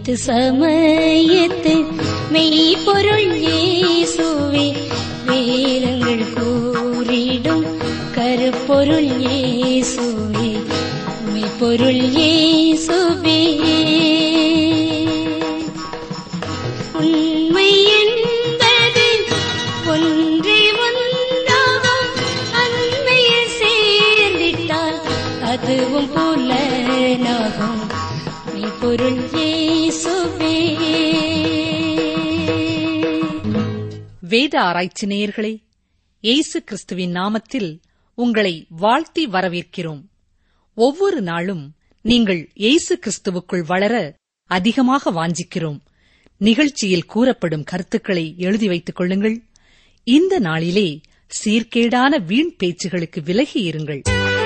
வீட்டு சமயத்து மெய்ப்பொருள் இயேசுவே வேதங்கள் கூறிடும் கருப்பொருள் இயேசுவே மெய்ப்பொருள் இயேசுவே உண்மை என்பது ஒன்றே ஒன்றாகும் அண்மையில் சேர்ந்திட்டால் அதுவும் புலனாகும் மெய்ப்பொருள் இயேசுவே வேத ஆராய்ச்சி நேயர்களே இயேசு கிறிஸ்துவின் நாமத்தில் உங்களை வாழ்த்தி வரவேற்கிறோம் ஒவ்வொரு நாளும் நீங்கள் இயேசு கிறிஸ்துவுக்குள் வளர அதிகமாக வாஞ்சிக்கிறோம் நிகழ்ச்சியில் கூறப்படும் கருத்துக்களை எழுதி வைத்துக் கொள்ளுங்கள் இந்த நாளிலே சீர்கேடான வீண் பேச்சுகளுக்கு விலகி இருங்கள்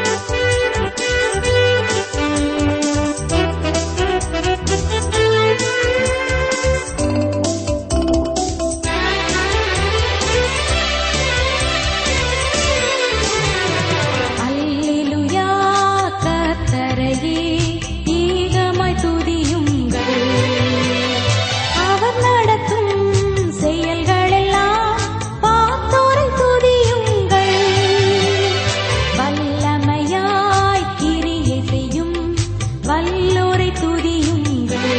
அல்லேலூயா கர்த்தரையே ஈகமாய் துதியுங்கள் அவர் நடத்தும் செயல்களெல்லாம் பார்த்தோரை துதியுங்கள் வல்லமையாய் கிரியை செய்யும் வல்லோரை துதியுங்கள்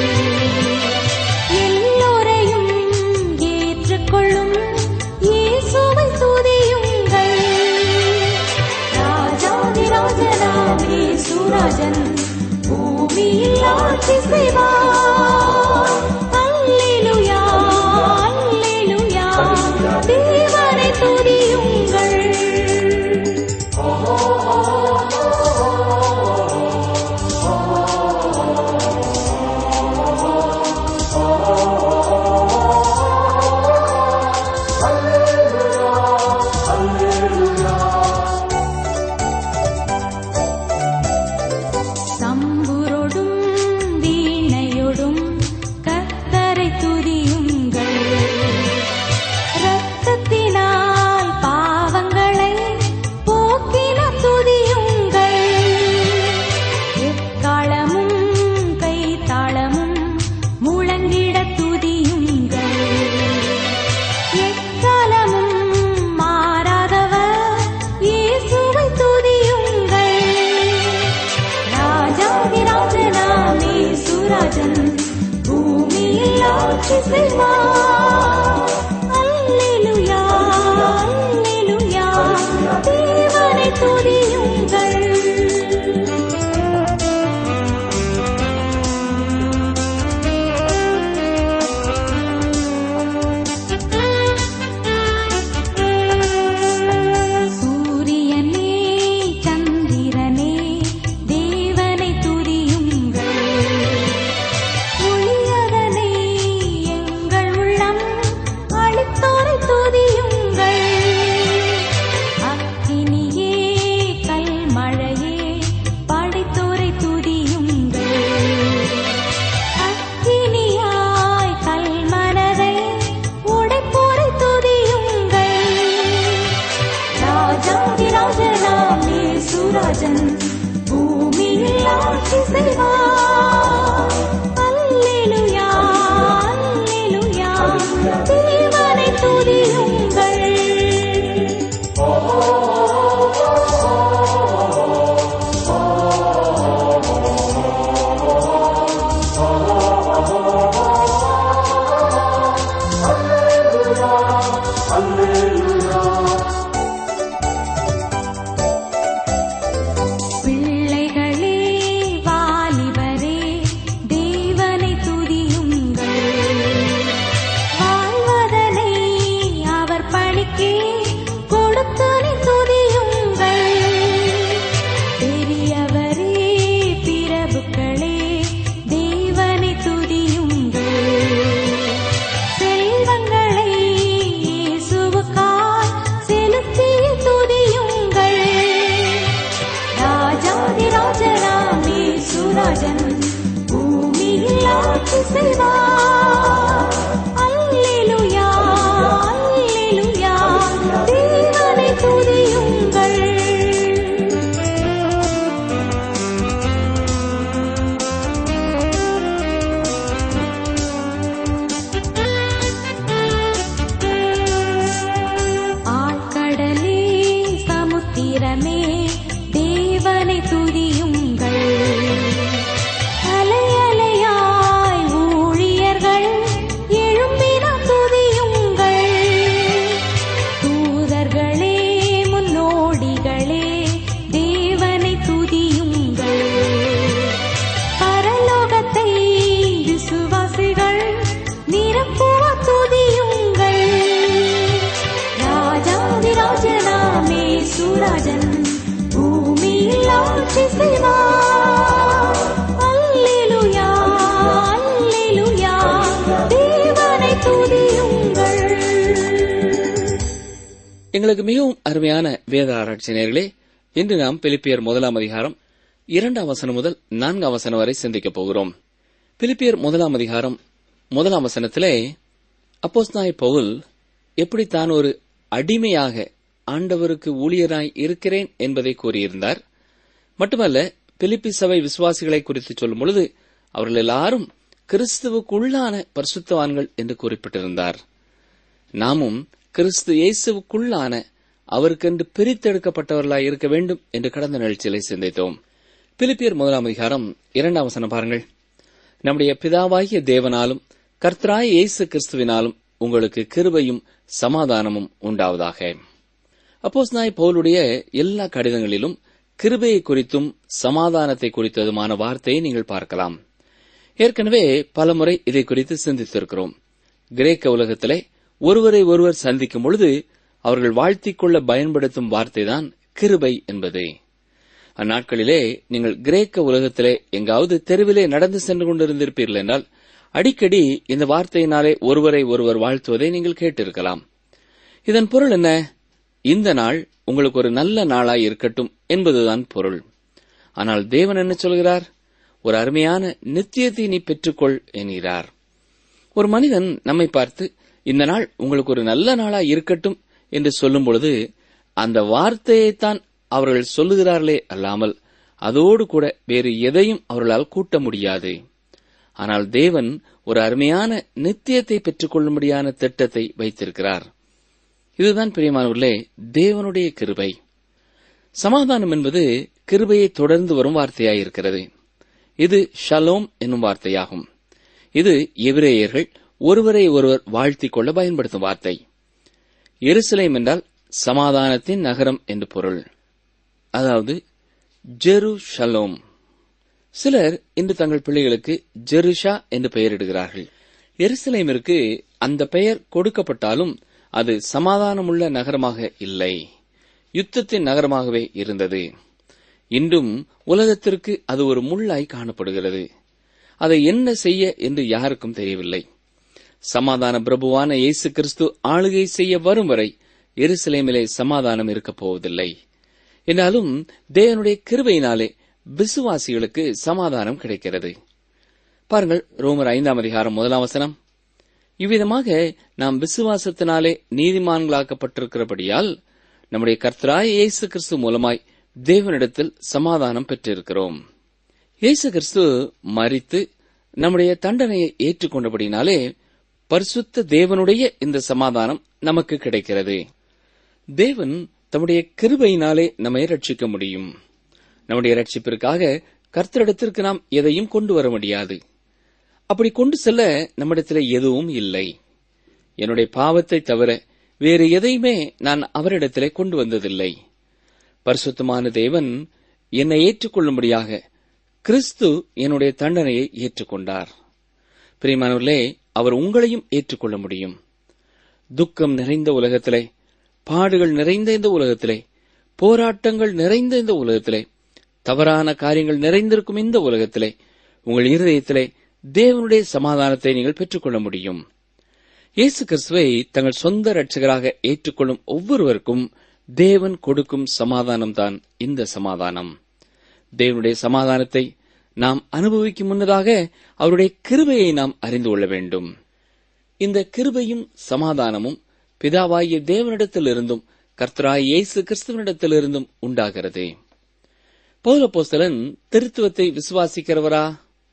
எல்லோரையும் ஏற்றுக்கொள்ளும் இயேசுவை துதியுங்கள் ராஜாதி ராஜனாமே சுராஜன் பூமியில் ஆட்சி செய்வார் அல்லேலூயா அல்லேலூயா தேவனை துதியுங்கள் தம்புரோடும் வீணையோடும் கத்தரை துதியுங்கள் இரத்தத்தினால் பாவங்களை போக்கின துதியுங்கள் எக்காலமும் கைத்தாளமும் முழங்கிட துதியுங்கள் எக்காலமும் மாறாதவர் இயேசுவை துதியுங்கள் ராஜாதி ராஜனாமே சுராஜன் பூமியில் ஆட்சி செய்வார் அல்லேலூயா அல்லேலூயா தேவனை துதியுங்கள் சூரியனே சந்திரனே தேவனை துதியுங்கள் ஒளியதனை எங்கள் உள்ளம் அளித்தோரை துதியுங்கள் அக்கினியே கல்மழையே படைத்தோரை துதியுங்கள் அக்கினியாய் கல்மனதை உடைப்போரை துதியுங்கள் ராஜாதி ராஜனாமே சுராஜன் பூமியில் ஆட்சி செய்வார் அல்லேலூயா அல்லேலூயா தேவனை துதியுங்கள் பிள்ளைகளே வாலிபரே தேவனை துதியுங்கள் வாழ்வதனை அவர் பணிக்கே கொடுத்தனை துதியுங்கள் பெரியவரே பிரபுக்களே தேவனை துதியுங்கள் செல்வங்களை இயேசுவுக்காய் செலுத்தி துதியுங்கள் ராஜாதி ராஜராமே சுராஜன் பூமியில் ஆட்சி செய்வார் அல்லேலூயா அல்லேலூயா தேவனை துதியுங்கள் தேவனை துதியுங்கள் அலை அலையாய் ஊழியர்கள் எழும்பின துதியுங்கள் தூதர்களே முன்னோடிகளே தேவனை துதியுங்கள் பரலோகத்தை விசுவாசிகள் நிரப்புவ துதியுங்கள் ராஜாதி ராஜனாமே சுராஜன் பூமியில் ஆட்சி செய்வார் அல்லேலூயா அல்லேலூயா தேவனை துதியுங்கள் எங்களுக்கு மிகவும் அருமையான வேத ஆராய்ச்சியர்களே இன்று நாம் பிலிப்பியர் முதலாம் அதிகாரம் இரண்டாம் வசனம் முதல் நான்காம் வசனம் வரை சிந்திக்கப் போகிறோம் பிலிப்பியர் முதலாம் அதிகாரம் முதலாம் வசனத்திலே அப்போஸ்தாய் பவுல் எப்படி தான் ஒரு அடிமையாக ஆண்டவருக்கு ஊழியராய் இருக்கிறேன் என்பதை கூறியிருந்தார் மட்டுமல்ல பிலிப்பி சபை விசுவாசிகளை குறித்து சொல்லும் பொழுது அவர்கள் எல்லாரும் கிறிஸ்துவுக்குள்ளான பரிசுத்தவான்கள் என்று குறிப்பிட்டிருந்தார் நாமும் கிறிஸ்து இயேசுவுக்குள்ளான அவருக்கென்று பிரித்தெடுக்கப்பட்டவர்களாய் இருக்க வேண்டும் என்று கடந்த நிகழ்ச்சியிலே சிந்தித்தோம் பிலிப்பியர் முதலாம் அதிகாரம் இரண்டாம் வசனம் பாருங்கள் நம்முடைய பிதாவாகிய தேவனாலும் கர்த்தராய இயேசு கிறிஸ்துவினாலும் உங்களுக்கு கிருபையும் சமாதானமும் உண்டாவதாக அப்போஸ் நாய் பவுலுடைய எல்லா கடிதங்களிலும் கிருபையை குறித்தும் சமாதானத்தை குறித்ததுமான வார்த்தையை நீங்கள் பார்க்கலாம் ஏற்கனவே பலமுறை இதை குறித்து சிந்தித்திருக்கிறோம் கிரேக்க உலகத்திலே ஒருவரை ஒருவர் சந்திக்கும் பொழுது அவர்கள் வாழ்த்திக் கொள்ள பயன்படுத்தும் வார்த்தைதான் கிருபை என்பது அந்நாட்களிலே நீங்கள் கிரேக்க உலகத்திலே எங்காவது தெருவிலே நடந்து சென்று கொண்டிருந்திருப்பீர்கள் என்றால் அடிக்கடி இந்த வார்த்தையினாலே ஒருவரை ஒருவர் வாழ்த்துவதை நீங்கள் கேட்டிருக்கலாம் இதன் பொருள் என்ன இந்த நாள் உங்களுக்கு ஒரு நல்ல நாளாய் இருக்கட்டும் என்பதுதான் பொருள் ஆனால் தேவன் என்ன சொல்கிறார் ஒரு அருமையான நித்தியத்தை நீ பெற்றுக்கொள் என்கிறார் ஒரு மனிதன் நம்மை பார்த்து இந்த நாள் உங்களுக்கு ஒரு நல்ல நாளாய் இருக்கட்டும் என்று சொல்லும் பொழுது அந்த வார்த்தையைத்தான் அவர்கள் சொல்லுகிறார்களே அல்லாமல் அதோடு கூட வேறு எதையும் அவர்களால் கூட்ட முடியாது ஆனால் தேவன் ஒரு அருமையான நித்தியத்தை பெற்றுக்கொள்ளும்படியான திட்டத்தை வைத்திருக்கிறார் இதுதான் பிரியமானவர்களே தேவனுடைய கிருபை சமாதானம் என்பது கிருபையை தொடர்ந்து வரும் வார்த்தையாயிருக்கிறது இது ஷலோம் என்னும் வார்த்தையாகும் இது எபிரேயர்கள் ஒருவரை ஒருவர் வாழ்த்திக் கொள்ள பயன்படுத்தும் வார்த்தை எருசலேம் என்றால் சமாதானத்தின் நகரம் என்று பொருள் அதாவது ஜெரு ஷலோம் சிலர் இன்று தங்கள் பிள்ளைகளுக்கு ஜெருஷா என்று பெயரிடுகிறார்கள் எருசலேமிற்கு அந்த பெயர் கொடுக்கப்பட்டாலும் அது சமாதானமுள்ள நகரமாக இல்லை யுத்தத்தின் நகரமாகவே இருந்தது இன்றும் உலகத்திற்கு அது ஒரு முள்ளாய் காணப்படுகிறது அதை என்ன செய்ய என்று யாருக்கும் தெரியவில்லை சமாதான பிரபுவான இயேசு கிறிஸ்து ஆளுகை செய்ய வரும் வரை எருசலேமிலே சமாதானம் இருக்கப் போவதில்லை என்றாலும் தேவனுடைய கிருபையினாலே விசுவாசிகளுக்கு சமாதானம் கிடைக்கிறது பாருங்கள் ரோமர் ஐந்தாம் அதிகாரம் முதலாம் வசனம் இவ்விதமாக நாம் விசுவாசத்தினாலே நீதிமான்களாக்கப்பட்டிருக்கிறபடியால் நம்முடைய கர்த்தராய இயேசு கிறிஸ்து மூலமாய் தேவனிடத்தில் சமாதானம் பெற்றிருக்கிறோம் இயேசு கிறிஸ்து மறித்து நம்முடைய தண்டனையை ஏற்றுக்கொண்டபடினாலே பரிசுத்த தேவனுடைய இந்த சமாதானம் நமக்கு கிடைக்கிறது தேவன் தம்முடைய கிருபையினாலே நம்மை ரட்சிக்க முடியும் நம்முடைய ரட்சிப்பிற்காக கர்த்தரிடத்திற்கு நாம் எதையும் கொண்டு வர முடியாது அப்படி கொண்டு செல்ல நம்மிடத்தில் எதுவும் இல்லை என்னுடைய பாவத்தை தவிர வேறு எதையுமே நான் அவரிடத்திலே கொண்டு வந்ததில்லை பரிசுத்தமான தேவன் என்னை ஏற்றுக்கொள்ளும்படியாக கிறிஸ்து என்னுடைய தண்டனையை ஏற்றுக்கொண்டார் பிரியமானவர்களே அவர் உங்களையும் ஏற்றுக்கொள்ள முடியும் துக்கம் நிறைந்த உலகத்திலே பாடுகள் நிறைந்த இந்த உலகத்திலே போராட்டங்கள் நிறைந்த இந்த உலகத்திலே தவறான காரியங்கள் நிறைந்திருக்கும் இந்த உலகத்திலே உங்கள் இருதயத்திலே தேவனுடைய சமாதானத்தை நீங்கள் பெற்றுக்கொள்ள முடியும் இயேசு கிறிஸ்துவை தங்கள் சொந்த இரட்சகராக ஏற்றுக்கொள்ளும் ஒவ்வொருவருக்கும் தேவன் கொடுக்கும் சமாதானம்தான் இந்த சமாதானம் தேவனுடைய சமாதானத்தை நாம் அனுபவிக்கும் முன்னதாக அவருடைய கிருபையை நாம் அறிந்து கொள்ள வேண்டும் இந்த கிருபையும் சமாதானமும் பிதாவாகிய தேவனிடத்திலிருந்தும் கர்த்தராய் இயேசு கிறிஸ்துவனிடத்திலிருந்தும் உண்டாகிறது பௌலப்போஸ்தலன் திருத்துவத்தை விசுவாசிக்கிறவரா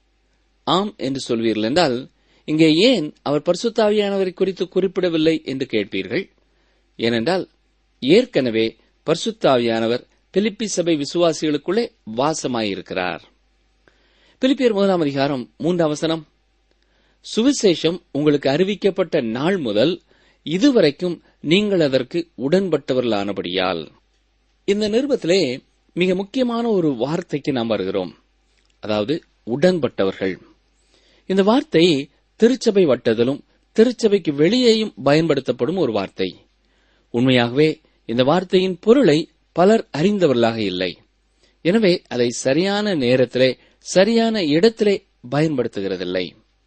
ஆம் என்று சொல்வீர்கள் என்றால் இங்கே ஏன் அவர் பரிசுத்தாவியானவரை குறித்து குறிப்பிடவில்லை என்று கேட்பீர்கள் ஏனென்றால் ஏற்கனவே பரிசுத்தாவியானவர் பிலிப்பி சபை விசுவாசிகளுக்குள்ளே வாசமாயிருக்கிறார் பிலிப்பியர் முதலாம் அதிகாரம் மூன்றாம் வசனம் சுவிசேஷம் உங்களுக்கு அறிவிக்கப்பட்ட நாள் முதல் இதுவரைக்கும் நீங்கள் அதற்கு உடன்பட்டவர்களானபடியால் இந்த நிருபத்திலே மிக முக்கியமான ஒரு வார்த்தைக்கு நாம் வருகிறோம் அதாவது உடன்பட்டவர்கள் இந்த வார்த்தை திருச்சபை வட்டத்திலும் திருச்சபைக்கு வெளியேயும் பயன்படுத்தப்படும் ஒரு வார்த்தை உண்மையாகவே இந்த வார்த்தையின் பொருளை பலர் அறிந்தவர்களாக இல்லை எனவே அதை சரியான நேரத்திலே சரியான இடத்திலே பயன்படுத்துகிறதில்லை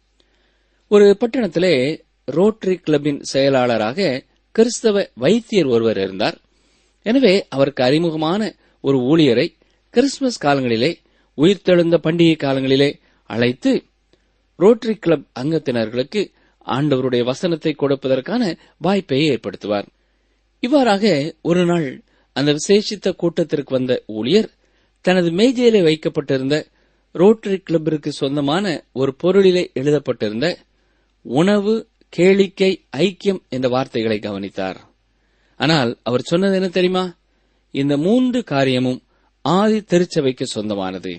ஒரு பட்டணத்திலே ரோட்டரி கிளப்பின் செயலாளராக கிறிஸ்தவ வைத்தியர் ஒருவர் இருந்தார் எனவே அவருக்கு அறிமுகமான ஒரு ஊழியரை கிறிஸ்துமஸ் காலங்களிலே உயிர்த்தெழுந்த பண்டிகை காலங்களிலே அழைத்து ரோட்டரி கிளப் அங்கத்தினர்களுக்கு ஆண்டவருடைய வசனத்தை கொடுப்பதற்கான வாய்ப்பை ஏற்படுத்துவார் இவ்வாறாக ஒரு நாள் அந்த விசேஷித்த கூட்டத்திற்கு வந்த ஊழியர் தனது மேஜையிலே வைக்கப்பட்டிருந்த ரோட்டரி கிளப்பிற்கு சொந்தமான ஒரு பொருளிலே எழுதப்பட்டிருந்த உணவு கேளிக்கை ஐக்கியம் என்ற வார்த்தைகளை கவனித்தார் ஆனால் அவர் சொன்னது என்ன தெரியுமா இந்த மூன்று காரியமும் ஆதி திருச்சபைக்கு சொந்தமானது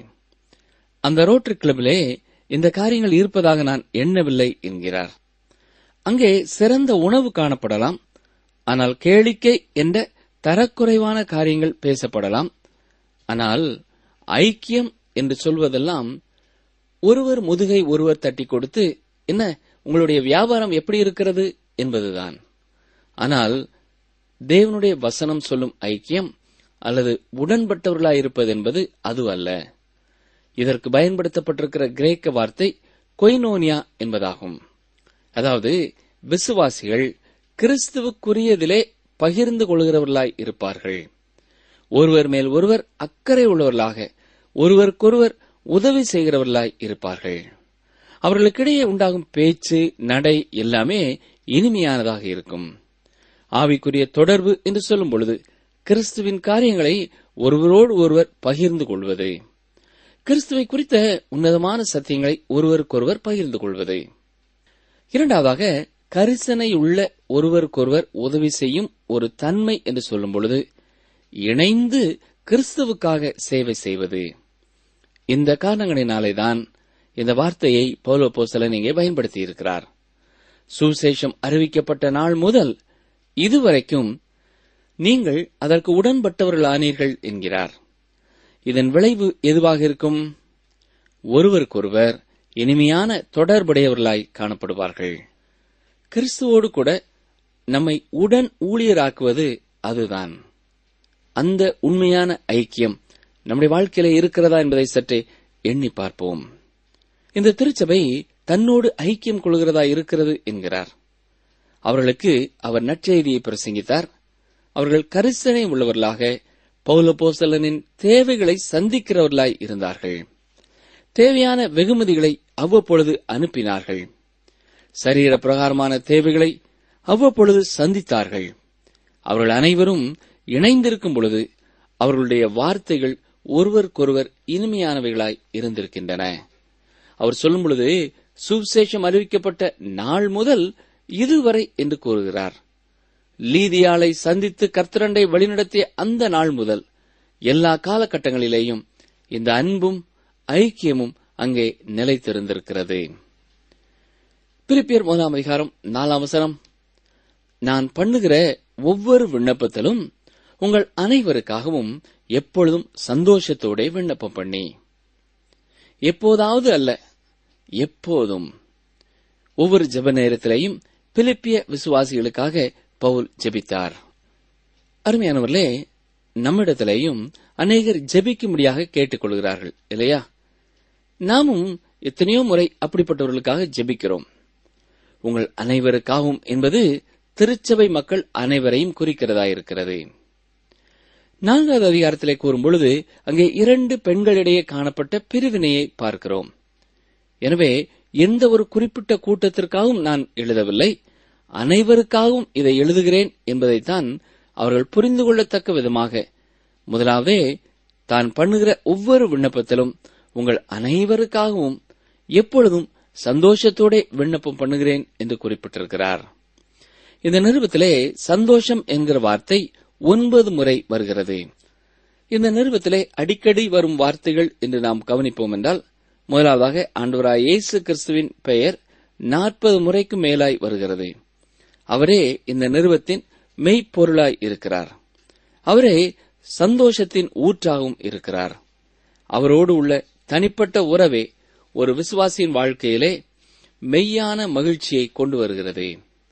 அந்த ரோட்டரி கிளப்பிலே இந்த காரியங்கள் இருப்பதாக நான் எண்ணவில்லை என்கிறார் அங்கே சிறந்த உணவு காணப்படலாம் ஆனால் கேளிக்கை என்ற தரக்குறைவான காரியங்கள் பேசப்படலாம் ஆனால் ஐக்கியம் என்று சொல்வதெல்லாம் ஒருவர் முதுகை ஒருவர் தட்டி கொடுத்து என்ன உங்களுடைய வியாபாரம் எப்படி இருக்கிறது என்பதுதான் ஆனால் தேவனுடைய வசனம் சொல்லும் ஐக்கியம் அல்லது உடன்பட்டவர்களாயிருப்பது என்பது அது அல்ல இதற்கு பயன்படுத்தப்பட்டிருக்கிற கிரேக்க வார்த்தை கொய்னோனியா என்பதாகும் அதாவது விசுவாசிகள் கிறிஸ்துவுக்குரியதிலே பகிர்ந்து கொள்கிறவர்களாய் இருப்பார்கள் ஒருவர் மேல் ஒருவர் அக்கறை உள்ளவர்களாக ஒருவருக்கொருவர் உதவி செய்கிறவர்களாய் இருப்பார்கள் அவர்களுக்கிடையே உண்டாகும் பேச்சு நடை எல்லாமே இனிமையானதாக இருக்கும் ஆவிக்குரிய தொடர்பு என்று சொல்லும் பொழுது கிறிஸ்துவின் காரியங்களை ஒருவரோடு ஒருவர் பகிர்ந்து கொள்வது கிறிஸ்துவை குறித்த உன்னதமான சத்தியங்களை ஒருவருக்கொருவர் பகிர்ந்து கொள்வது இரண்டாவதாக கரிசனை உள்ள ஒருவருக்கொருவர் உதவி செய்யும் ஒரு தன்மை என்று சொல்லும் பொழுது இணைந்து கிறிஸ்துவுக்காக சேவை செய்வது இந்த காரணங்களினாலேதான் இந்த வார்த்தையை பௌலோ போசலன் இங்கே பயன்படுத்தி இருக்கிறார் சுவிசேஷம் அறிவிக்கப்பட்ட நாள் முதல் இதுவரைக்கும் நீங்கள் அதற்கு உடன்பட்டவர்களானீர்கள் என்கிறார் இதன் விளைவு எதுவாக இருக்கும் ஒருவருக்கொருவர் இனிமையான தொடர்புடையவர்களாய் காணப்படுவார்கள் கிறிஸ்துவோடு கூட நம்மை உடன் ஊழியராக்குவது அதுதான் அந்த உண்மையான ஐக்கியம் நம்முடைய வாழ்க்கையில இருக்கிறதா என்பதை சற்றே எண்ணி பார்ப்போம் இந்த திருச்சபை தன்னோடு ஐக்கியம் கொள்கிறதா இருக்கிறது என்கிறார் அவர்களுக்கு அவர் நற்செய்தியை பிரசங்கித்தார் அவர்கள் கரிசனை உள்ளவர்களாக பௌலபோசலனின் தேவைகளை சந்திக்கிறவர்களாய் இருந்தார்கள் தேவையான வெகுமதிகளை அவ்வப்பொழுது அனுப்பினார்கள் சரீர பிரகாரமான தேவைகளை அவ்வப்பொழுது சந்தித்தார்கள் அவர்கள் அனைவரும் இணைந்திருக்கும் பொழுது அவர்களுடைய வார்த்தைகள் ஒருவருக்கொருவர் இனிமையானவைகளாய் இருந்திருக்கின்றன அவர் சொல்லும் பொழுது சுவிசேஷம் அறிவிக்கப்பட்ட நாள் முதல் இதுவரை என்று கூறுகிறார் லீதியாளை சந்தித்து கர்த்தரண்டை வழிநடத்திய அந்த நாள் முதல் எல்லா காலகட்டங்களிலேயும் இந்த அன்பும் ஐக்கியமும் அங்கே நிலைத்திருந்திருக்கிறது பிரிப்பியர் முதலாம் அதிகாரம் நாலாம் வசனம் நான் பண்ணுகிற ஒவ்வொரு விண்ணப்பத்திலும் உங்கள் அனைவருக்காகவும் எப்பொழுதும் சந்தோஷத்தோட விண்ணப்பம் பண்ணி எப்போதாவது அல்ல எப்போதும் ஒவ்வொரு ஜெப நேரத்திலேயும் பிலிப்பிய விசுவாசிகளுக்காக பவுல் ஜெபித்தார் அருமையானவர்களே நம்மிடத்திலேயும் அநேகர் ஜெபிக்கும்படியாக கேட்டுக்கொள்கிறார்கள் இல்லையா நாமும் எத்தனையோ முறை அப்படிப்பட்டவர்களுக்காக ஜெபிக்கிறோம் உங்கள் அனைவருக்காகவும் என்பது திருச்சபை மக்கள் அனைவரையும் குறிக்கிறதா இருக்கிறது நான்காவது அதிகாரத்திலே கூறும் பொழுது அங்கே இரண்டு பெண்களிடையே காணப்பட்ட பிரிவினையை பார்க்கிறோம் எனவே எந்த ஒரு குறிப்பிட்ட கூட்டத்திற்காகவும் நான் எழுதவில்லை அனைவருக்காகவும் இதை எழுதுகிறேன் என்பதைத்தான் அவர்கள் புரிந்து கொள்ளத்தக்க விதமாக முதலாவதே தான் பண்ணுகிற ஒவ்வொரு விண்ணப்பத்திலும் உங்கள் அனைவருக்காகவும் எப்பொழுதும் சந்தோஷத்தோட விண்ணப்பம் பண்ணுகிறேன் என்று குறிப்பிட்டிருக்கிறார் இந்த நிருபத்திலே சந்தோஷம் என்கிற வார்த்தை ஒன்பது முறை வருகிறது இந்த நிறுவத்திலே அடிக்கடி வரும் வார்த்தைகள் என்று நாம் கவனிப்போம் என்றால் முதலாவதாக ஆண்டவராய் இயேசு கிறிஸ்துவின் பெயர் நாற்பது முறைக்கும் மேலாய் வருகிறது அவரே இந்த நிறுவத்தின் மெய்ப்பொருளாய் இருக்கிறார் அவரே சந்தோஷத்தின் ஊற்றாகவும் இருக்கிறார் அவரோடு உள்ள தனிப்பட்ட உறவே ஒரு விசுவாசியின் வாழ்க்கையிலே மெய்யான மகிழ்ச்சியை கொண்டு வருகிறது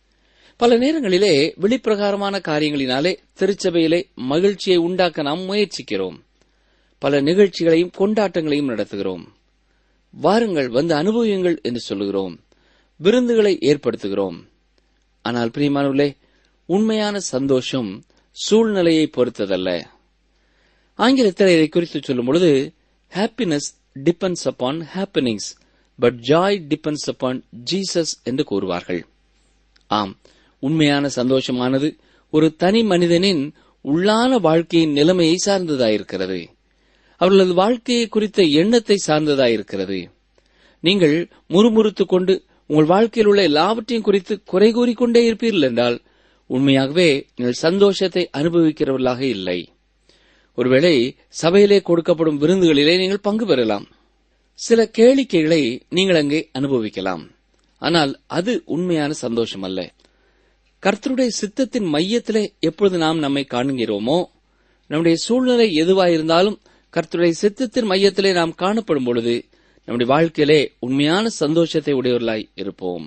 பல நேரங்களிலே வெளிப்பிரகாரமான காரியங்களினாலே திருச்சபையிலே மகிழ்ச்சியை உண்டாக்க நாம் முயற்சிக்கிறோம் பல நிகழ்ச்சிகளையும் கொண்டாட்டங்களையும் நடத்துகிறோம் வாருங்கள் வந்து அனுபவியுங்கள் என்று சொல்லுகிறோம் விருந்துகளை ஏற்படுத்துகிறோம் ஆனால் பிரியமானவர்களே உண்மையான சந்தோஷம் சூழ்நிலையை பொறுத்ததல்ல ஆங்கிலத்தில் இதை குறித்து சொல்லும் பொழுது happiness depends upon happenings but joy depends upon Jesus என்று கூறுவார்கள் ஆம் உண்மையான சந்தோஷமானது ஒரு தனி மனிதனின் உள்ளான வாழ்க்கையின் நிலைமையை சார்ந்ததாயிருக்கிறது அவர்களது வாழ்க்கையை குறித்த எண்ணத்தை சார்ந்ததாயிருக்கிறது நீங்கள் முறுமுறுத்துக் கொண்டு உங்கள் வாழ்க்கையில் உள்ள எல்லாவற்றையும் குறித்து குறை கூறிக்கொண்டே இருப்பீர்கள் என்றால் உண்மையாகவே நீங்கள் சந்தோஷத்தை அனுபவிக்கிறவர்களாக இல்லை ஒருவேளை சபையிலே கொடுக்கப்படும் விருந்துகளிலே நீங்கள் பங்கு பெறலாம் சில கேளிக்கைகளை நீங்கள் அங்கே அனுபவிக்கலாம் ஆனால் அது உண்மையான சந்தோஷம் அல்ல கர்த்தருடைய சித்தத்தின் மையத்திலே எப்பொழுது நாம் நம்மை காணுகிறோமோ நம்முடைய சூழ்நிலை எதுவாயிருந்தாலும் கர்த்தருடைய சித்தத்தின் மையத்திலே நாம் காணப்படும் பொழுது நம்முடைய வாழ்க்கையிலே உண்மையான சந்தோஷத்தை உடையவர்களாய் இருப்போம்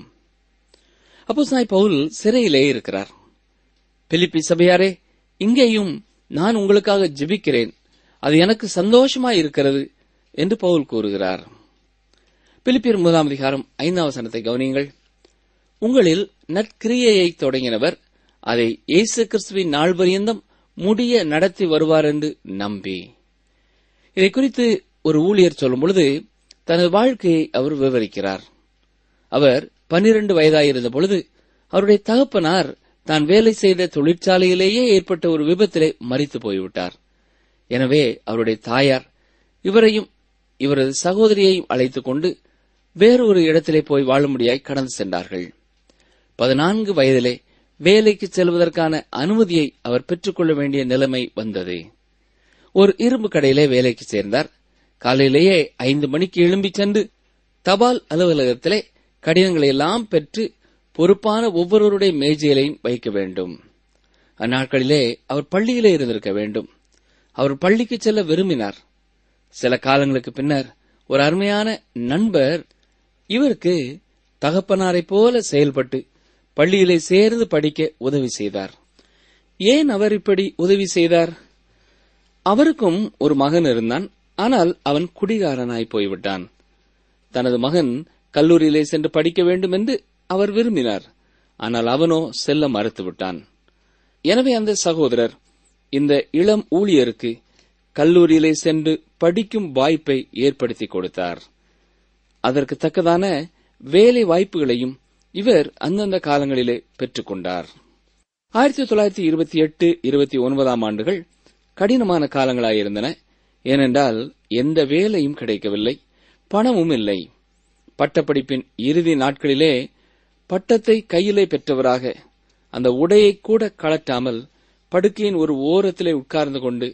அப்போ சாய் பவுல் சிறையிலே இருக்கிறார் பிலிப்பி சபையாரே இங்கேயும் நான் உங்களுக்காக ஜெபிக்கிறேன் அது எனக்கு சந்தோஷமாய் இருக்கிறது என்று பவுல் கூறுகிறார் பிலிப்பியர் முதலாம் அதிகாரம் ஐந்தாம் வசனத்தை கவனியுங்கள் உங்களில் நற்கிரியையை தொடங்கினவர் அதை இயேசு கிறிஸ்துவின் நாள் பரியந்தம் முடிய நடத்தி வருவார் என்று நம்பி இதை குறித்து ஒரு ஊழியர் சொல்லும் பொழுது தனது வாழ்க்கையை அவர் விவரிக்கிறார் அவர் பனிரெண்டு வயதாயிருந்த பொழுது அவருடைய தகப்பனார் தான் வேலை செய்த தொழிற்சாலையிலேயே ஏற்பட்ட ஒரு விபத்திலே மறித்து போய்விட்டார் எனவே அவருடைய தாயார் இவரையும் இவரது சகோதரியையும் அழைத்துக் கொண்டு வேறொரு இடத்திலே போய் வாழும்படியாய் கடந்து சென்றார்கள் பதினான்கு வயதிலே வேலைக்கு செல்வதற்கான அனுமதியை அவர் பெற்றுக்கொள்ள வேண்டிய நிலைமை வந்தது ஒரு இரும்பு கடையிலே வேலைக்கு சேர்ந்தார் காலையிலேயே ஐந்து மணிக்கு எழும்பிச் சென்று தபால் அலுவலகத்திலே கடிதங்களை எல்லாம் பெற்று பொறுப்பான ஒவ்வொருவருடைய மேஜையிலையும் வைக்க வேண்டும் அந்நாட்களிலே அவர் பள்ளியிலே இருந்திருக்க வேண்டும் அவர் பள்ளிக்கு செல்ல விரும்பினார் சில காலங்களுக்கு பின்னர் ஒரு அருமையான நண்பர் இவருக்கு தகப்பனாரைப் போல செயல்பட்டு பள்ளியிலே சேர்ந்து படிக்க உதவி செய்தார் ஏன் அவர் இப்படி உதவி செய்தார் அவருக்கும் ஒரு மகன் இருந்தான் ஆனால் அவன் குடிகாரனாய் போய்விட்டான் தனது மகன் கல்லூரியிலே சென்று படிக்க வேண்டும் என்று அவர் விரும்பினார் ஆனால் அவனோ செல்ல மறுத்துவிட்டான் எனவே அந்த சகோதரர் இந்த இளம் ஊழியருக்கு கல்லூரியிலே சென்று படிக்கும் வாய்ப்பை ஏற்படுத்தி கொடுத்தார் அதற்கு தக்கதான வேலை வாய்ப்புகளையும் இவர் அந்தந்த காலங்களிலே பெற்றுக்கொண்டார் ஆயிரத்தி தொள்ளாயிரத்தி இருபத்தி எட்டு இருபத்தி ஒன்பதாம் ஆண்டுகள் கடினமான காலங்களாயிருந்தன ஏனென்றால் எந்த வேலையும் கிடைக்கவில்லை பணமும் இல்லை பட்டப்படிப்பின் இறுதி நாட்களிலே பட்டத்தை கையிலே பெற்றவராக அந்த உடையை கூட கழட்டாமல் படுக்கையின் ஒரு ஓரத்திலே உட்கார்ந்து கொண்டு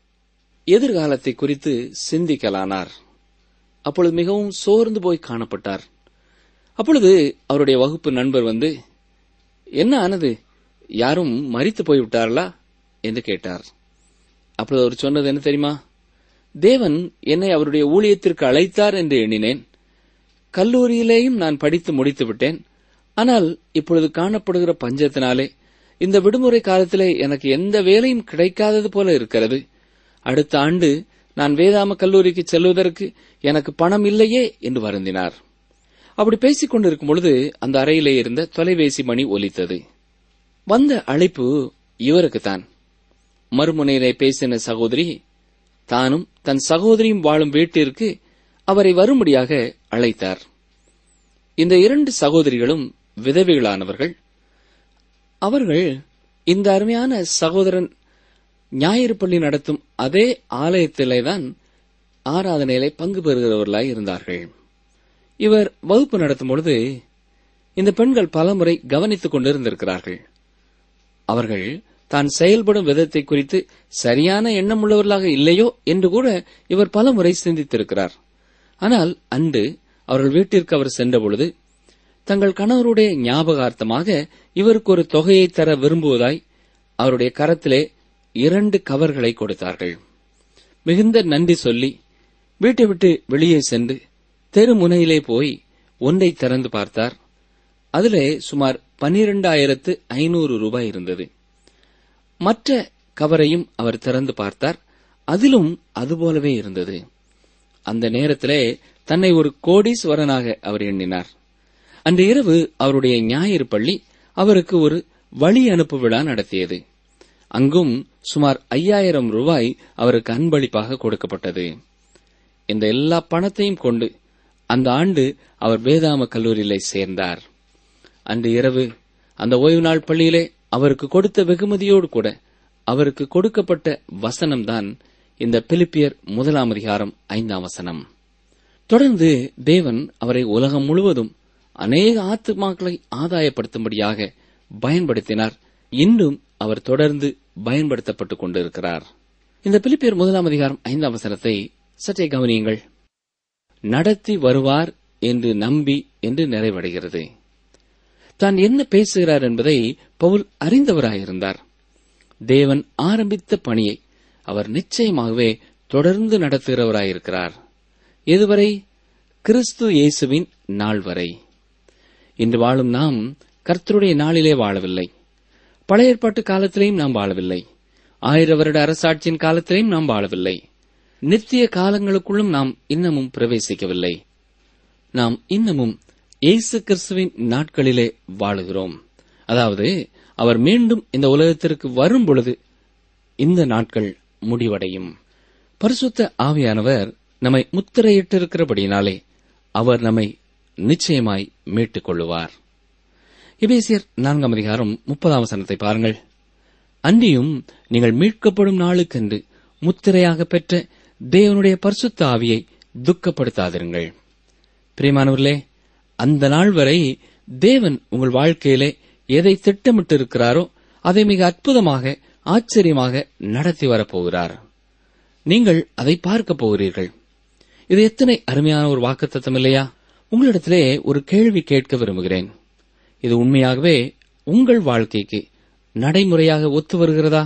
எதிர்காலத்தை குறித்து சிந்திக்கலானார் அப்பொழுது மிகவும் சோர்ந்து போய் காணப்பட்டார் அப்பொழுது அவருடைய வகுப்பு நண்பர் வந்து என்ன ஆனது யாரும் மறித்து போய்விட்டார்களா என்று கேட்டார் அப்பொழுது அவர் சொன்னது என்ன தெரியுமா தேவன் என்னை அவருடைய ஊழியத்திற்கு அழைத்தார் என்று எண்ணினேன் கல்லூரியிலேயும் நான் படித்து முடித்து விட்டேன் ஆனால் இப்பொழுது காணப்படுகிற பஞ்சத்தினாலே இந்த விடுமுறை காலத்திலே எனக்கு எந்த வேலையும் கிடைக்காதது போல இருக்கிறது அடுத்த ஆண்டு நான் வேதாம கல்லூரிக்கு செல்வதற்கு எனக்கு பணம் இல்லையே என்று வருந்தினார் அப்படி பேசிக் கொண்டிருக்கும் பொழுது அந்த அறையிலே இருந்த தொலைபேசி மணி ஒலித்தது வந்த அழைப்பு இவருக்குத்தான் மறுமுனையிலே பேசின சகோதரி தானும் தன் சகோதரியும் வாழும் வீட்டிற்கு அவரை வரும்படியாக அழைத்தார் இந்த இரண்டு சகோதரிகளும் விதவைகளானவர்கள் அவர்கள் இந்த அருமையான சகோதரன் ஞாயிறு பள்ளி நடத்தும் அதே ஆலயத்திலேதான் ஆராதனையிலே பங்கு பெறுகிறவர்களாய் இருந்தார்கள் இவர் வகுப்பு நடத்தும் பொழுது இந்த பெண்கள் பலமுறை கவனித்துக் கொண்டிருந்திருக்கிறார்கள் அவர்கள் தான் செயல்படும் விதத்தை குறித்து சரியான எண்ணம் உள்ளவர்களாக இல்லையோ என்று கூட இவர் பல முறை சிந்தித்திருக்கிறார் ஆனால் அன்று அவர்கள் வீட்டிற்கு அவர் சென்றபொழுது தங்கள் கணவருடைய ஞாபகார்த்தமாக இவருக்கு ஒரு தொகையை தர விரும்புவதாய் அவருடைய கரத்திலே இரண்டு கவர்களை கொடுத்தார்கள் மிகுந்த நன்றி சொல்லி வீட்டை விட்டு வெளியே சென்று தெருமுனையிலே போய் ஒன்றை திறந்து பார்த்தார் அதிலே சுமார் பன்னிரண்டாயிரத்து ஐநூறு ரூபாய் இருந்தது மற்ற கவரையும் அவர் திறந்து பார்த்தார் அதிலும் அதுபோலவே இருந்தது அந்த நேரத்திலே தன்னை ஒரு கோடீஸ்வரனாக அவர் எண்ணினார் அன்று இரவு அவருடைய ஞாயிறு பள்ளி அவருக்கு ஒரு வழி அனுப்பு விழா நடத்தியது அங்கும் சுமார் ஐயாயிரம் ரூபாய் அவருக்கு அன்பளிப்பாக கொடுக்கப்பட்டது இந்த எல்லா பணத்தையும் கொண்டு அந்த ஆண்டு அவர் வேதாம கல்லூரியிலே சேர்ந்தார் அன்று இரவு அந்த ஓய்வு நாள் பள்ளியிலே அவருக்கு கொடுத்த வெகுமதியோடு கூட அவருக்கு கொடுக்கப்பட்ட வசனம்தான் இந்த பிலிப்பியர் முதலாம் அதிகாரம் ஐந்தாம் வசனம் தொடர்ந்து தேவன் அவரை உலகம் முழுவதும் அநேக ஆத்துமாக்களை ஆதாயப்படுத்தும்படியாக பயன்படுத்தினார் இன்றும் அவர் தொடர்ந்து பயன்படுத்தப்பட்டுக் கொண்டிருக்கிறார் இந்த பிலிப்பியர் முதலாம் அதிகாரம் ஐந்தாம் வசனத்தை சற்றே கவனியுங்கள் நடத்தி வருவார் என்று நம்பி என்று நிறைவடைகிறது தான் என்ன பேசுகிறார் என்பதை பவுல் அறிந்தவராயிருந்தார் தேவன் ஆரம்பித்த பணியை அவர் நிச்சயமாகவே தொடர்ந்து நடத்துகிறவராயிருக்கிறார் எதுவரை கிறிஸ்து இயேசுவின் நாள் வரை இன்று வாழும் நாம் கர்த்தருடைய நாளிலே வாழவில்லை பழைய ஏற்பாட்டு காலத்திலேயும் நாம் வாழவில்லை ஆயிர வருட அரசாட்சியின் காலத்திலேயும் நாம் வாழவில்லை நித்திய காலங்களுக்குள்ளும் நாம் இன்னமும் பிரவேசிக்கவில்லை நாம் இன்னமும் இயேசு கிறிஸ்துவின் நாட்களிலே வாழுகிறோம் அதாவது அவர் மீண்டும் இந்த உலகத்திற்கு வரும் பொழுது இந்த நாட்கள் முடிவடையும் பரிசுத்த ஆவியானவர் நம்மை முத்திரையிட்டிருக்கிறபடியினாலே அவர் நம்மை நிச்சயமாய் மீட்டுக் கொள்ளுவார் எபேசியர் நான்காம் அதிகாரம் முப்பதாம் வசனத்தை பாருங்கள் அன்றியும் நீங்கள் மீட்கப்படும் நாளுக்கென்று முத்திரையாக பெற்ற தேவனுடைய பரிசுத்த ஆவியை துக்கப்படுத்தாதிருங்கள் பிரியமானவர்களே அந்த நாள் வரை தேவன் உங்கள் வாழ்க்கையிலே எதை திட்டமிட்டிருக்கிறாரோ அதை மிக அற்புதமாக ஆச்சரியமாக நடத்தி வரப்போகிறார் நீங்கள் அதை பார்க்க போகிறீர்கள் இது எத்தனை அருமையான ஒரு வாக்குத்தத்தம் இல்லையா உங்களிடத்திலே ஒரு கேள்வி கேட்க விரும்புகிறேன் இது உண்மையாகவே உங்கள் வாழ்க்கைக்கு நடைமுறையாக ஒத்து வருகிறதா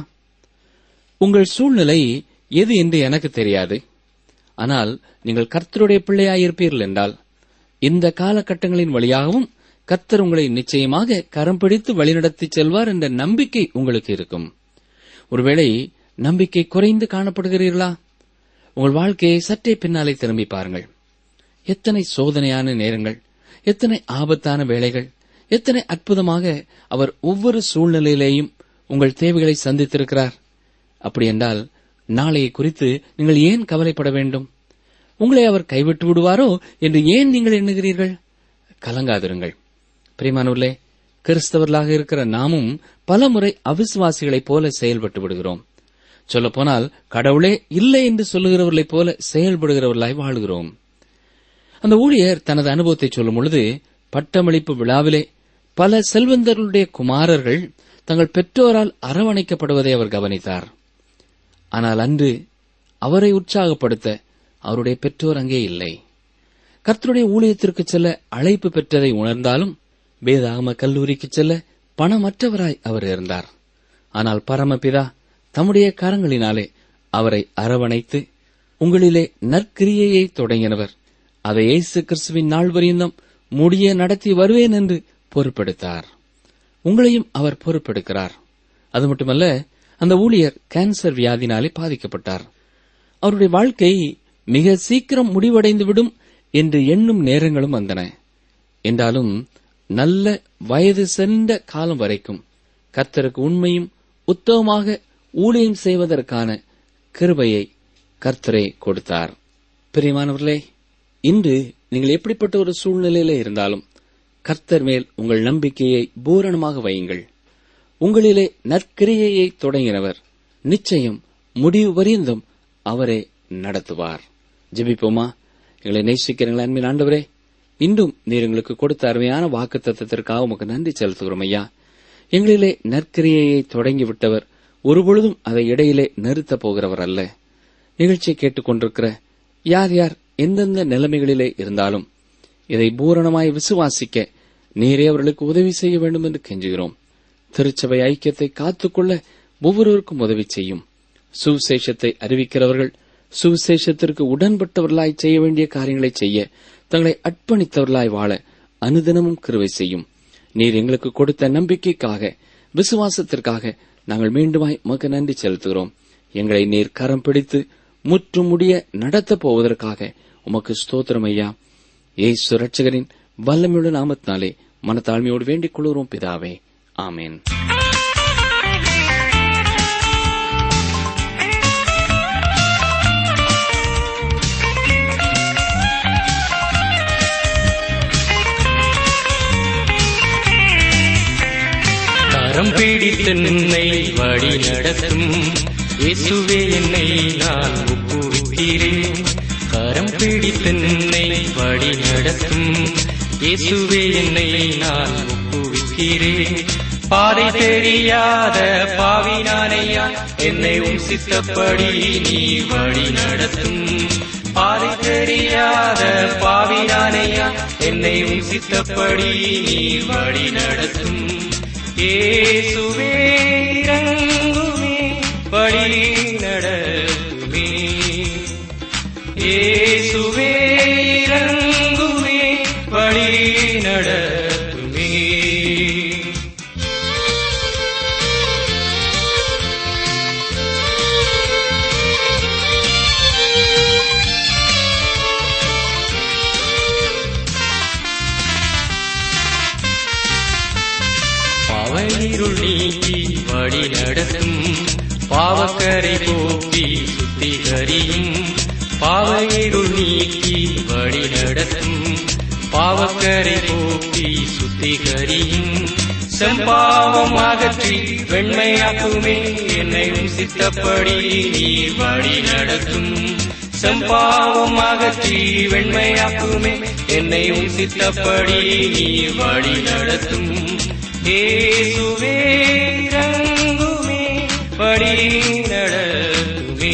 உங்கள் சூழ்நிலை எது என்று எனக்கு தெரியாது ஆனால் நீங்கள் கர்த்தருடைய பிள்ளையாயிருப்பீர்கள் என்றால் இந்த காலகட்டங்களின் வழியாகவும் கர்த்தர் உங்களை நிச்சயமாக கரம் பிடித்து வழிநடத்தி செல்வார் என்ற நம்பிக்கை உங்களுக்கு இருக்கும் ஒருவேளை நம்பிக்கை குறைந்து காணப்படுகிறீர்களா உங்கள் வாழ்க்கையை சற்றே பின்னாலே திரும்பி பாருங்கள் எத்தனை சோதனையான நேரங்கள் எத்தனை ஆபத்தான வேலைகள் எத்தனை அற்புதமாக அவர் ஒவ்வொரு சூழ்நிலையிலேயும் உங்கள் தேவைகளை சந்தித்திருக்கிறார் அப்படி என்றால் நாளையை குறித்து நீங்கள் ஏன் கவலைப்பட வேண்டும் உங்களை அவர் கைவிட்டு விடுவாரோ என்று ஏன் நீங்கள் எண்ணுகிறீர்கள் கலங்காதிருங்கள் பிரியமானவர்களே கிறிஸ்தவர்களாக இருக்கிற நாமும் பல முறை அவிசுவாசிகளைப் போல செயல்பட்டு விடுகிறோம் சொல்லப்போனால் கடவுளே இல்லை என்று சொல்லுகிறவர்களைப் போல செயல்படுகிறவர்களாய் வாழ்கிறோம் அந்த ஊழியர் தனது அனுபவத்தை சொல்லும் பொழுது பட்டமளிப்பு விழாவிலே பல செல்வந்தர்களுடைய குமாரர்கள் தங்கள் பெற்றோரால் அரவணைக்கப்படுவதை அவர் கவனித்தார் ஆனால் அன்று அவரை உற்சாகப்படுத்த அவருடைய பெற்றோர் அங்கே இல்லை கர்த்தருடைய ஊழியத்திற்கு செல்ல அழைப்பு பெற்றதை உணர்ந்தாலும் வேதாகம கல்லூரிக்கு செல்ல பணமற்றவராய் அவர் இருந்தார் ஆனால் பரமபிதா தம்முடைய கரங்களினாலே அவரை அரவணைத்து உங்களிலே நற்கிரியையை தொடங்கினவர் அதை இயேசு கிறிஸ்துவின் நாள் வரையும் முடிய நடத்தி வருவேன் என்று பொறுப்பெடுத்தார் உங்களையும் அவர் பொறுப்பெடுக்கிறார் அது மட்டுமல்ல அந்த ஊழியர் கேன்சர் வியாதினாலே பாதிக்கப்பட்டார் அவருடைய வாழ்க்கை மிக சீக்கிரம் முடிவடைந்துவிடும் என்று எண்ணும் நேரங்களும் வந்தன என்றாலும் நல்ல வயது சென்ற காலம் வரைக்கும் கர்த்தருக்கு உண்மையும் உத்தமமாக ஊழியம் செய்வதற்கான கிருபையை கர்த்தரே கொடுத்தார் பிரியமானவர்களே இன்று நீங்கள் எப்படிப்பட்ட ஒரு சூழ்நிலையில இருந்தாலும் கர்த்தர் மேல் உங்கள் நம்பிக்கையை பூரணமாக வையுங்கள் உங்களிலே நற்கிரியையை தொடங்கினவர் நிச்சயம் முடிவு வரியந்தும் அவரே நடத்துவார் ஜெபிப்போமா எங்களை நேசிக்கிறீங்களா அன்பின் ஆண்டவரே இன்றும் நீர் எங்களுக்கு கொடுத்த அருமையான வாக்கு தத்துவத்திற்காக உமக்கு நன்றி செலுத்துகிறோம் ஐயா எங்களிலே நற்கிரியையை தொடங்கிவிட்டவர் ஒருபொழுதும் அதை இடையிலே நிறுத்தப் போகிறவர் அல்ல நிகழ்ச்சியை கேட்டுக்கொண்டிருக்கிற யார் யார் எந்தெந்த நிலைமைகளிலே இருந்தாலும் இதை பூரணமாய் விசுவாசிக்க நீரே அவர்களுக்கு உதவி செய்ய வேண்டும் என்று கெஞ்சுகிறோம் திருச்சபை ஐக்கியத்தை காத்துக்கொள்ள ஒவ்வொருவருக்கும் உதவி செய்யும் சுவிசேஷத்தை அறிவிக்கிறவர்கள் சுவிசேஷத்திற்கு உடன்பட்டவர்களாய் செய்ய வேண்டிய காரியங்களை செய்ய தங்களை அர்ப்பணித்தவர்களாய் வாழ அனுதினமும் கிருவை செய்யும் நீர் எங்களுக்கு கொடுத்த நம்பிக்கைக்காக விசுவாசத்திற்காக நாங்கள் மீண்டுமாய் உமக்கு நன்றி செலுத்துகிறோம் எங்களை நீர் கரம் பிடித்து முற்றும் முடிய நடத்தப் போவதற்காக உமக்கு ஸ்தோத்திரம் ஐயா ஏசு ரட்சகரின் வல்லமையுள்ள நாமத்தினாலே மனத்தாழ்மையோடு வேண்டிக் கொள்கிறோம் பிதாவே ஆமேன் கரம் பிடித்து என்னை வழி நடத்தும் இயேசுவே என்னை நான் ஒப்புவிக்கிறேன் கரம் பிடித்து என்னை வழி நடத்தும் இயேசுவே என்னை நான் ஒப்புவிக்கிறேன் பாதை தெரியாத பாவி நானையா என்னை உன் சித்தப்படி நீ வழி நடத்தும் பாதை தெரியாத பாவி நானையா என்னை உன் சித்தப்படி நீ வழி நடத்தும் இயேசுவே இறங்குமே வழி நடத்துமே இயேசுவே இறங்குமே வழி நடத்துமே பாவயிருள் நீக்கி வழி நடத்தும் பாவக்கரை போக்கி சுத்திகரியும் பாவயிருள் நீக்கி வழி நடத்தும் பாவக்கரை போக்கி சுத்திகரியும் செம்பாவம் அகற்றி வெண்மையாக்குமே என்னை உன் சித்தப்படி நீ வழி நடத்தும் செம்பாவம் அகற்றி வெண்மையாக்குமே என்னை உன் சித்தப்படி நீ வழி நடத்தும் இயேசுவே இறங்குமே வழி நடத்துமே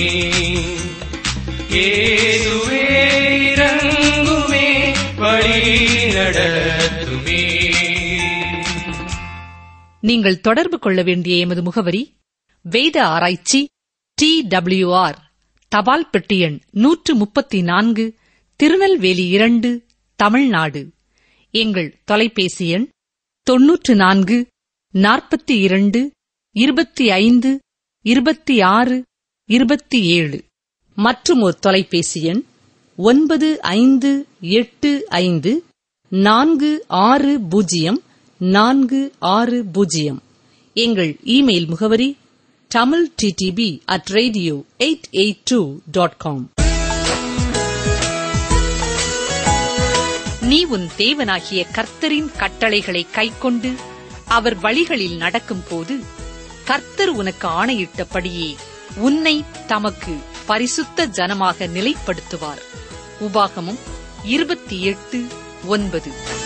இயேசுவே இறங்குமே வழி நடத்துமே நீங்கள் தொடர்பு கொள்ள வேண்டிய எமது முகவரி வேத ஆராய்ச்சி டி டபிள்யூஆர் தபால் பெட்டி எண் நூற்று முப்பத்தி நான்கு திருநெல்வேலி இரண்டு தமிழ்நாடு எங்கள் தொலைபேசி எண் தொன்னூற்று நான்கு நாற்பத்தி இரண்டு இருபத்தி ஐந்து இருபத்தி ஆறு இருபத்தி ஏழு மற்றும் ஒரு தொலைபேசி எண் ஒன்பது ஐந்து எட்டு ஐந்து நான்கு ஆறு பூஜ்ஜியம் நான்கு ஆறு பூஜ்ஜியம் எங்கள் இமெயில் முகவரி Tamil D T P at radio eight eight two dot com நீ உன் தேவனாகிய கர்த்தரின் கட்டளைகளை கைக்கொண்டு அவர் வழிகளில் நடக்கும்போது கர்த்தர் உனக்கு ஆணையிட்டபடியே உன்னை தமக்கு பரிசுத்த ஜனமாக நிலைப்படுத்துவார் உபாகமும் இருபத்தி எட்டு ஒன்பது